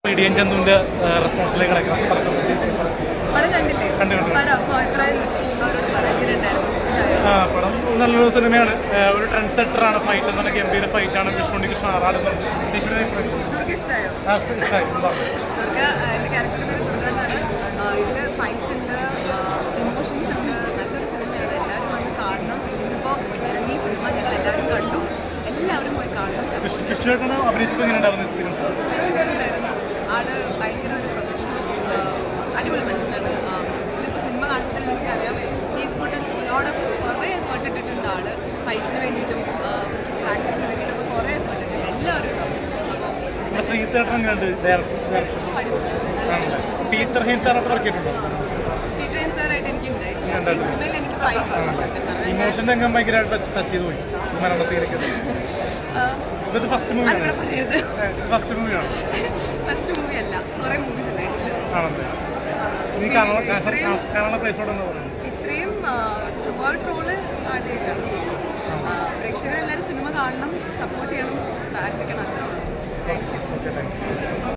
ഇടിയൻ ചന്തുവിന്റെ റെസ്പോൺസിലേക്ക് കിടക്കണം പടം കണ്ടില്ലേ കണ്ടു, കണ്ടു. പറ അപ്പൊ അഭിപ്രായം അവരോട് പറയാൻ എങ്ങനെയുണ്ടായിരുന്നു ഇഷ്ടമായോ ആ പടം നല്ലൊരു സിനിമയാണ് ആ, ഒരു ട്രെൻഡ് സെറ്ററാണ് ഫൈറ്റ് എന്ന് പറഞ്ഞാൽ ഗംഭീര ഫൈറ്റാണ് വിഷ്ണുണ്ടി കൃഷ്ണ ആറാടുന്നത് ചേച്ചിയുടെ അഭിപ്രായം? ദുർഗ ഇഷ്ടമായോ ആ, ഇഷ്ട- ഇഷ്ടമായി എന്താ? ദുർഗ ആ, എൻ്റെ ക്യാരക്ടറിൻ്റെ പേര് ദുർഗ എന്നാണ് ആ, ഇതില് ഫൈറ്റ് ഉണ്ട് ഇമോഷൻസ് ഉണ്ട് നല്ലൊരു സിനിമയാണ് എല്ലാവരും വന്ന് കാണണം ഇന്നിപ്പോൾ ഇറങ്ങിയ സിനിമ ഞങ്ങൾ എല്ലാവരും കണ്ടു എല്ലാവരും പോയി കാണണം വിഷ്ണു വിഷ്ണുവേട്ടന് അഭിനയിച്ചപ്പോൾ എങ്ങനെ ഉണ്ടായിരുന്നു എക്സ്പീരിയൻസ് എക്സ്പീരിയൻസ് ആയിരുന്നു ആള് ഭയങ്കര ഒരു പ്രൊഫഷണൽ അടിപൊളി മനുഷ്യനാണ് ആ, ഇതിപ്പോൾ സിനിമ കാണുമ്പോൾ എനിക്കറിയാം ഈസ് പുട്ട് ലോഡ് ഓഫ് കുറേ എഫേർട്ട് ഇട്ടിട്ടുണ്ട് ആള് ഫൈറ്റിന് വേണ്ടിയിട്ടും പ്രാക്ടീസിന് വേണ്ടിയിട്ടൊക്കെ കുറേ എഫേർട്ട് ഇട്ടിട്ടുണ്ട് എല്ലാവരും ഉണ്ടാവും അപ്പോൾ സിനിമ നമ്മുടെ ശ്രീതേട്ടൻ എങ്ങനെയുണ്ട് ഡയറക്ടർ ഡയറക്ഷൻ അടിപൊളി നല്ല പീറ്റർ ഹെയിൻ സാറോട്ട് വർക്ക് ചെയ്തിട്ടുണ്ടോ പീറ്റർ സാറായിട്ട് എനിക്ക് ഉണ്ടായിട്ടില്ല ഉണ്ടായിട്ടില്ല. ഈ സിനിമയിൽ എനിക്ക് ഫൈറ്റ് സത്യം പറഞ്ഞാൽ ഇമോഷൻ്റെ രംഗം ഭയങ്കരമായിട്ട് ടച്ച് ടച്ച് ചെയ്ത് പോയി മലയാള സീരിയൽ ഇത് ഫസ്റ്റ് മൂവിയാണ് അതിവിടെ പറയരുത് ഫസ്റ്റ് മൂവിയാണ് ഫസ്റ്റ് മൂവി അല്ല കുറേ മൂവീസ് ഉണ്ടായിട്ടുണ്ട് ആണല്ലേ നീ കാണാനുള്ള കാണാനുള്ള- കാണാനുള്ള പ്ലേസോടെ എന്താ പറയുന്നത് ഇത്രയും ത്രൂ ഔട്ട് റോള് ആദ്യമായിട്ടാണ് ആ, പ്രേക്ഷകരെല്ലാവരും സിനിമ കാണണം സപ്പോർട്ട് ചെയ്യണം പ്രാർത്ഥിക്കണം അത്രേ ഉള്ളൂ thank you okay thank U